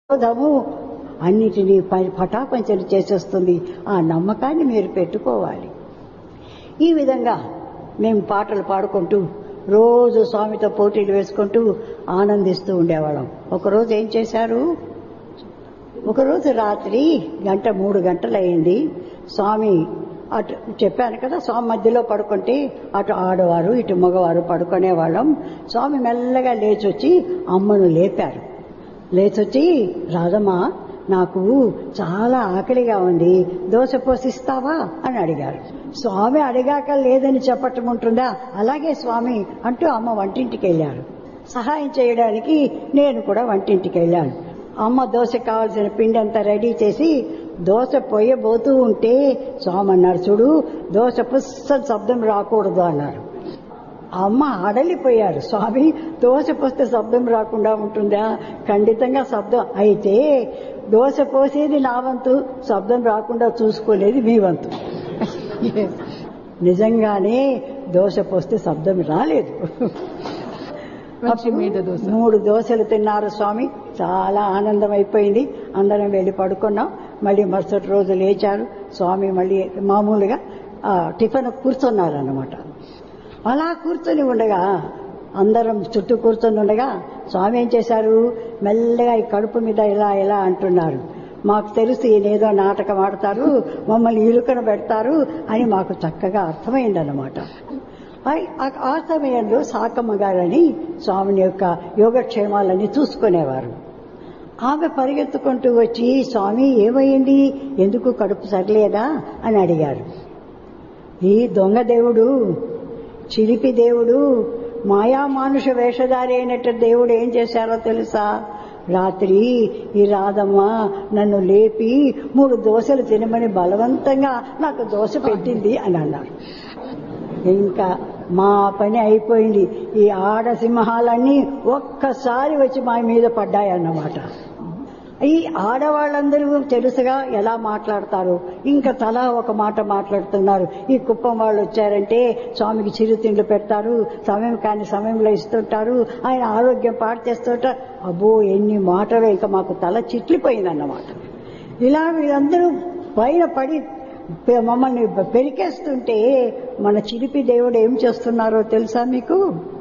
క్రోధము అన్నిటినీ ప- పటాపంచలు చేసేస్తుంది ఆ నమ్మకాన్ని మీరు పెట్టుకోవాలి ఈ విధంగా మేము పాటలు పాడుకుంటూ రోజు స్వామితో పోటీలు వేసుకుంటూ ఆనందిస్తూ ఉండేవాళ్ళం ఒకరోజు ఏం చేశారు ఒకరోజు రాత్రి గంట మూడు గంటలయ్యింది స్వామి అటు చెప్పాను కదా స్వామి మధ్యలో పడుకుంటే అటు ఆడవారు ఇటు మగవారు పడుకునేవాళ్ళం స్వామి మెల్లగా లేచొచ్చి అమ్మను లేపారు లేచొచ్చి రాధమ్మ నాకు చాలా ఆకలిగా ఉంది దోశ పోసిస్తావా అని అడిగారు స్వామి అడిగాక లేదని చెప్పటం ఉంటుందా అలాగే స్వామి అంటూ అమ్మ వంటింటికి వెళ్ళారు సహాయం చేయడానికి నేను కూడా వంటింటికి వెళ్ళాను అమ్మ దోశ కావాల్సిన పిండి అంతా రెడీ చేసి దోశ పొయ్యబోతూ ఉంటే స్వామి అన్నారు చూడు దోశ పుస్స శబ్దం రాకూడదు అన్నారు అమ్మ అడలిపోయారు స్వామి దోశ పోస్తే శబ్దం రాకుండా ఉంటుందా ఖండితంగా శబ్దం అయితే దోశ పోసేది నా వంతు శబ్దం రాకుండా చూసుకోలేదు మీ వంతు నిజంగానే దోశ పోస్తే శబ్దం రాలేదు మంచి మీద దోశ మూడు దోశలు తిన్నారు స్వామి చాలా ఆనందం అయిపోయింది అందరం వెళ్ళి పడుకున్నాం మళ్ళీ మరుసటి రోజు లేచారు స్వామి మళ్ళీ మామూలుగా ఆ, టిఫిన్ కూర్చున్నారు అన్నమాట అలా కూర్చొని ఉండగా అందరం చుట్టూ కూర్చొని ఉండగా స్వామి ఏం చేశారు మెల్లగా ఈ కడుపు మీద ఇలా ఇలా అంటున్నారు మాకు తెలుసు ఈయనేదో నాటకం ఆడతారు మమ్మల్ని ఇరుకన పెడతారు అని మాకు చక్కగా అర్థమైందన్నమాట ఐ- ఆ- ఆ సమయంలో సాకమ్మ గారని స్వామిని యొక్క యోగక్షేమాలని చూసుకునేవారు ఆమె పరిగెత్తుకుంటూ వచ్చి స్వామి ఏమైంది ఎందుకు కడుపు సరిలేదా అని అడిగారు ఈ దొంగ దేవుడు చిలిపి దేవుడు మాయా మానుష వేషధారి అయినట్టు దేవుడు ఏం చేశారో తెలుసా రాత్రి ఈ రాధమ్మ నన్ను లేపి మూడు దోశలు తినమని బలవంతంగా నాకు దోశ పెట్టింది అని అన్నారు ఇంకా మా పని అయిపోయింది ఈ ఆడ సింహాలన్నీ ఒక్కసారి వచ్చి మా మీద పడ్డాయన్నమాట ఈ ఆడవాళ్ళందరూ తెలుసుగా ఎలా మాట్లాడతారు ఇంకా తలా ఒక మాట మాట్లాడుతున్నారు ఈ కుప్పం వాళ్ళు వచ్చారంటే స్వామికి చిరుతిండ్లు పెడతారు సమయం కాని సమయంలో ఇస్తుంటారు ఆయన ఆరోగ్యం పాడు చేస్తుంటారు అబ్బో ఎన్ని మాటలు ఇంకా మాకు తల చిట్లిపోయిందన్నమాట ఇలా వీళ్ళందరూ పైన పడి పె- మమ్మల్ని పెరికేస్తుంటే మన చిలిపి దేవుడు ఏం చేస్తున్నారో తెలుసా మీకు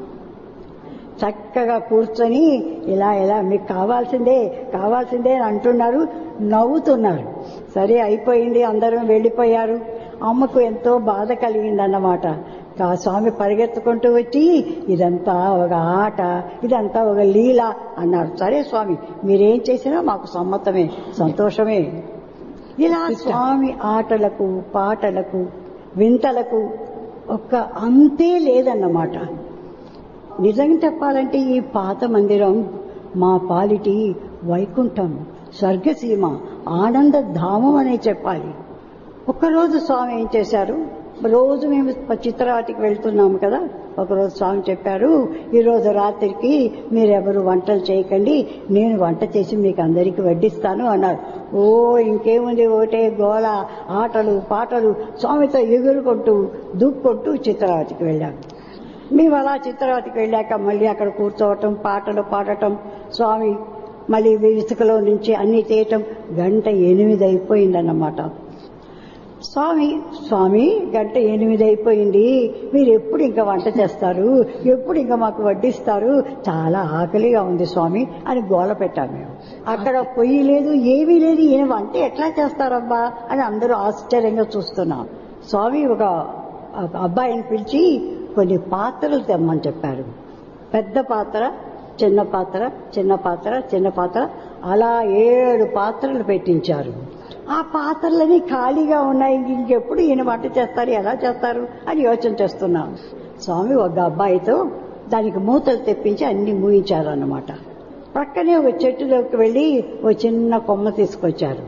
చక్కగా కూర్చొని ఇలా ఇలా మీకు కావాల్సిందే కావాల్సిందే అని అంటున్నారు నవ్వుతున్నారు సరే అయిపోయింది అందరం వెళ్ళిపోయారు అమ్మకు ఎంతో బాధ కలిగిందన్నమాట కా- స్వామి పరిగెత్తుకుంటూ వచ్చి ఇదంతా ఒక ఆట ఇదంతా ఒక లీల అన్నారు సరే స్వామి మీరేం చేసినా మాకు సమ్మతమే సంతోషమే ఇలా స్వామి ఆటలకు పాటలకు వింతలకు ఒక్క అంతే లేదన్నమాట నిజంగా చెప్పాలంటే ఈ పాత మందిరం మా పాలిటి వైకుంఠం స్వర్గసీమ ఆనంద ధామం అనే చెప్పాలి ఒక్కరోజు స్వామి ఏం చేశారు రోజు మేము చిత్రవాటికి వెళ్తున్నాము కదా ఒకరోజు స్వామి చెప్పారు ఈ రోజు రాత్రికి మీరెవరు వంటలు చేయకండి నేను వంట చేసి మీకు అందరికీ వడ్డిస్తాను అన్నారు ఓ ఇంకేముంది ఒకటే గోల ఆటలు పాటలు స్వామితో ఎగురుకుంటూ దూక్కుంటూ చిత్రవాటికి వెళ్ళాము మేము అలా చిత్రవతికి వెళ్ళాక మళ్ళీ అక్కడ కూర్చోవటం పాటలు పాడటం స్వామి మళ్ళీ ఇసుకలో నుంచి అన్ని చేయటం గంట ఎనిమిది అయిపోయిందన్నమాట స్వామి స్వామి గంట ఎనిమిది అయిపోయింది మీరు ఎప్పుడు ఇంకా వంట చేస్తారు ఎప్పుడు ఇంకా మాకు వడ్డిస్తారు చాలా ఆకలిగా ఉంది స్వామి అని గోల పెట్టాము మేము అక్కడ పొయ్యి లేదు ఏమీ లేదు ఈయన వంట ఎట్లా చేస్తారబ్బా అని అందరూ ఆశ్చర్యంగా చూస్తున్నాం స్వామి ఒక ఒక అబ్బాయిని పిలిచి కొన్ని పాత్రలు తెమ్మని చెప్పారు పెద్ద పాత్ర చిన్న పాత్ర చిన్న పాత్ర చిన్న పాత్ర అలా ఏడు పాత్రలు పెట్టించారు ఆ పాత్రలని ఖాళీగా ఉన్నాయి ఇంకెప్పుడు ఈయన వంట చేస్తారు ఎలా చేస్తారు అని యోచన చేస్తున్నాం స్వామి ఒక అబ్బాయితో దానికి మూతలు తెప్పించి అన్ని మూయించారు అన్నమాట ప్రక్కనే ఒక చెట్టులోకి వెళ్ళి ఒక చిన్న కొమ్మ తీసుకొచ్చారు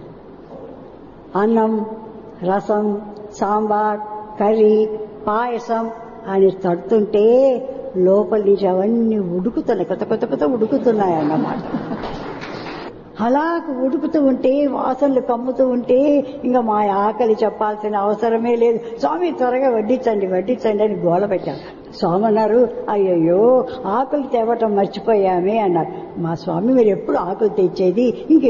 అన్నం రసం సాంబార్ కర్రీ పాయసం అని తడుతుంటే లోపల నుంచి అవన్నీ ఉడుకుతున్నాయి కొత్త కొత్త కొత్త ఉడుకుతున్నాయి అన్నమాట అలా ఉడుకుతూ ఉంటే వాసనలు కమ్ముతూ ఉంటే ఇంకా మా ఆకలి చెప్పాల్సిన అవసరమే లేదు స్వామి త్వరగా వడ్డించండి వడ్డించండి అని గోల పెట్టాం స్వామి అన్నారు అయ్యయ్యో ఆకులు తేవటం మర్చిపోయామే అన్నారు మా స్వామి మీరు ఎప్పుడు ఆకులు తెచ్చేది ఇంక